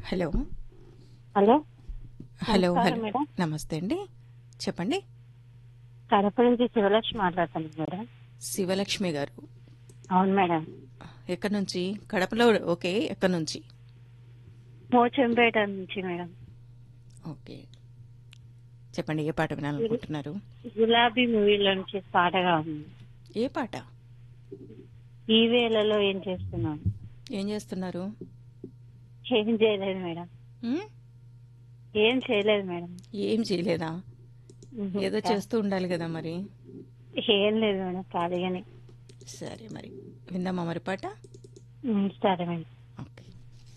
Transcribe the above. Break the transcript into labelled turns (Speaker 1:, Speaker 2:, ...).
Speaker 1: Hello
Speaker 2: hello
Speaker 1: hello
Speaker 2: నమస్కారం
Speaker 1: hello
Speaker 2: madam.
Speaker 1: నమస్తే అండి చెప్పండి
Speaker 2: కడప నుంచి శివలక్ష్మి మాట్లాడుతాను మేడం
Speaker 1: శివలక్ష్మి గారు
Speaker 2: అవును మేడం
Speaker 1: ఎక్కడి నుంచి కడపలో ఓకే ఎక్కడి నుంచి
Speaker 2: పోచంపేట నుంచి మేడం
Speaker 1: ఓకే చెప్పండి ఏ పాట వినాలనుకుంటున్నారు
Speaker 2: గులాబీ మూవీలో నుంచి పాటగా ఉంది
Speaker 1: ఏ పాట
Speaker 2: ఈ వేళలో ఏం చేస్తున్నాను
Speaker 1: ఏం చేస్తున్నారు
Speaker 2: ఏం చేయలేదు మేడం
Speaker 1: ఉమ్?
Speaker 2: ఏం చేయలేదు మేడం
Speaker 1: ఏం చేయలేదా
Speaker 2: ఉహు.
Speaker 1: ఏదో చేస్తూ ఉండాలి కదా మరి
Speaker 2: ఏం లేదు మేడం ఖాళీగానే
Speaker 1: సరే మరి విందామా మరి పాట
Speaker 2: ఉమ్, సరే మేడం